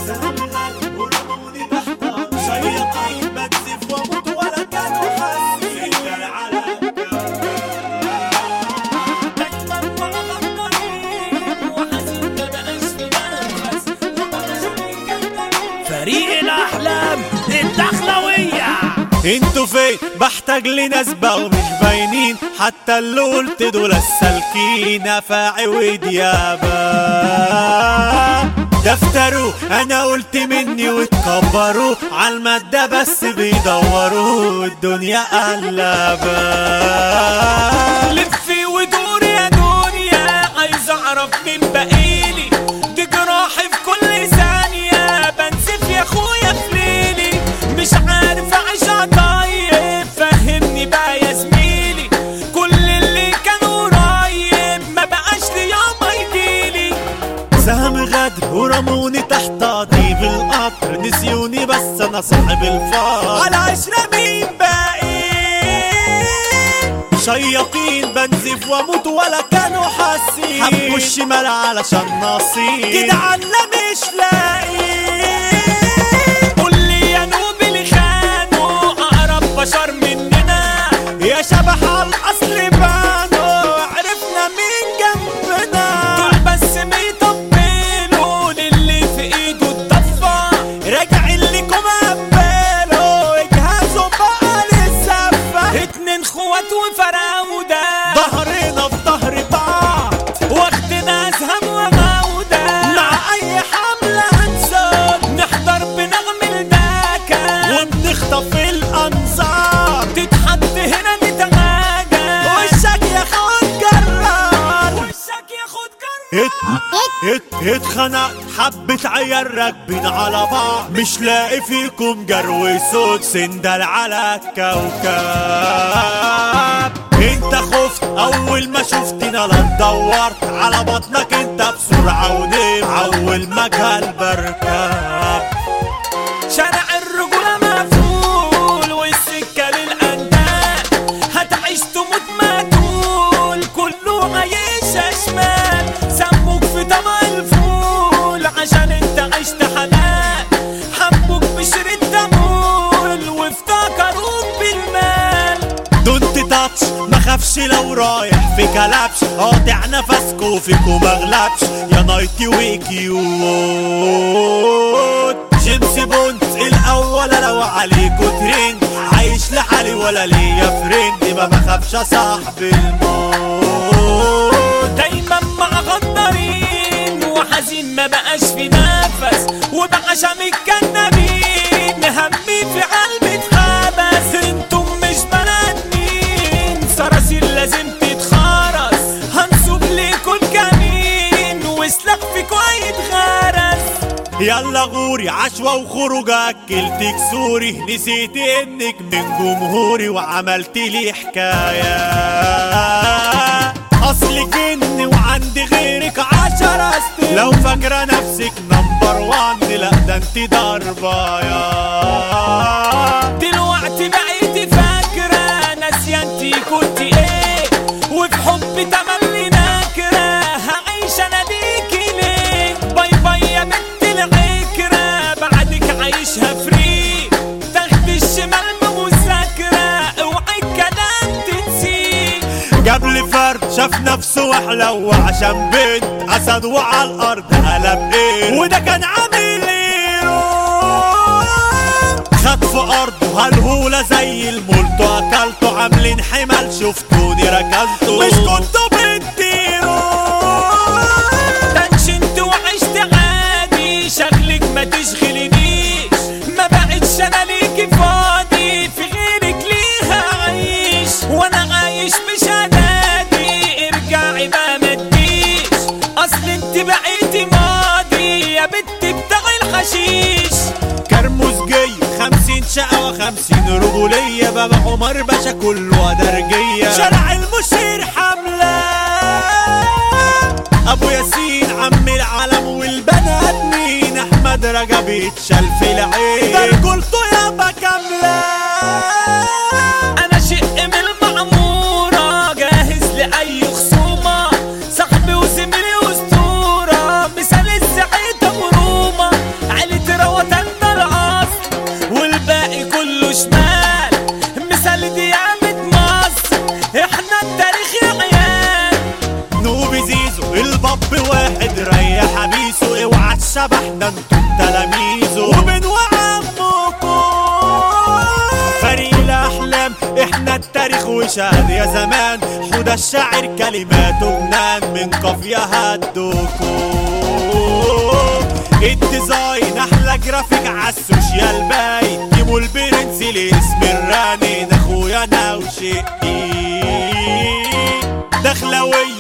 سهم غالي ورموني تحت شياطين بنزف واموت ولا كانوا حاسين كان على دايما مع غدارين وحزين ما بقاش في نفس وبقاش في كدابين. فريق الاحلام الدخلويه انتوا فين بحتاج لناس بقوا مش باينين حتى اللي قلت دول السالكين افاعي وديابه دفتروا انا قلت مني واتكبروا عالمادة بس بيدوروا الدنيا قلبة لفي ودوري يا دنيا عايز اعرف مين بقيلي دي جراحي في كل ثانية بنسف يا اخويا في ليلي مش عارف اعيشها طيب فهمني بقى يا زميلي كل اللي كان قريب ما بقاش لي يوم يجيلي سهم غدر ورموني تحت ضيب القطر نسيوني بس انا صاحب الفار على عشرة مين باقي شياطين بنزف واموت ولا كانوا حاسين حبوا الشمال علشان نصيب كده عنا مش لاقي قول لي يا نوب اللي خانوا اقرب بشر مننا يا شبح على الاصل بانوا عرفنا مين جنبنا دول بس بيطبلوا للي في ايده الضفة راجعين لكم قبلوا اجهزوا بقى للزفة اتنين خوات وفراودة ظهرنا في ظهر بعض واخدنا اسهم وغاودة مع اي حملة هنسد نحضر بنغم الداكة وبنخطف الانظار تتحط هنا نتغاجى وشك يا خد جرار وشك ياخد جرة ات ات اتخنق حبة عيال راكبين على بعض مش لاقي فيكم جرو صوت سندل على الكوكب انت خفت اول ما شفتنا لا دورت على بطنك انت بسرعة ونام اول ما جه بركب شارع الرجولة مقفول والسكة للأندال هتعيش تموت مقتول كله عايش شمال سموك في طبق الفول عشان انت عشت حلال حبوك بشر الدمول وافتكروك بالمال دونت تاتش ما خافش لو رايح في كلبش قاطع نفسكو فيكو مغلبش يا نايتي وكيوت جيمس بوند الاول لو عليكو ترند عايش لحالي ولا ليا فريند ما بخافش يا صاحب الموت دايما مع غدارين وحزين ما بقاش في نفس وبعشم الكنابين همي في قلبي اتحبس انتم مش بنادمين صراصير لازم تتخرس هنسوب ليكوا الكمين وسلاح فيكوا هيتغرس يلا غوري عشوة وخروج اكلتك سوري نسيت انك من جمهوري وعملت لي حكاية اصل جن وعندي غيرك عشرة استي لو فاكرة نفسك نمبر وان لا ده انت ضربايا دلوقتي بقيتي فاكرة ناسية انتي كنتي ايه وفي حب تملي ناكرة هعيش انا ليكي ليه باي باي يا بنت العكرة بعدك عايشها فري تاخد الشمال بمذاكرة اوعي الكلام تنسيه جاب لي فرد شاف نفسه وحلو وعشان بنت اسد وعلى الارض قلب ايه وده كان عامل ايه خد في ارضه هالهولة زي المولتو اكلته عاملين حمل شفتوني ركنته مش كنتوا بتطيروا تنشنت وعشت عادي شغلك ما تشغلنيش ما بقتش انا ليكي فاضي في غيرك ليها عايش وانا عايش بشهاداتي ارجعي بقى ما تجيش اصل انت بقيتي ماضي يا بنت بتاع الحشيش كرموز جاي خمسين شقة وخمسين رجولية بابا عمر باشا كله درجية شارع المشير حملة ابو ياسين عم العالم والبنات مين احمد رجب يتشال في العين ده رجولته يابا كاملة انا شق من المعمورة جاهز لأي خصومة صاحبي وزميلي واسطورة مثال السعيدة مرومة عيلة الباب واحد ريح حبيسه اوعى الشبح ده انتوا تلاميذه ومن وعمكم فريق الاحلام احنا التاريخ وشهد يا زمان حدى الشاعر كلماته جنان من قافية هدوكو الديزاين احلى جرافيك عالسوشيال باين جيبوا البرنس لاسم الرنين اخويا انا وشقي دخلوية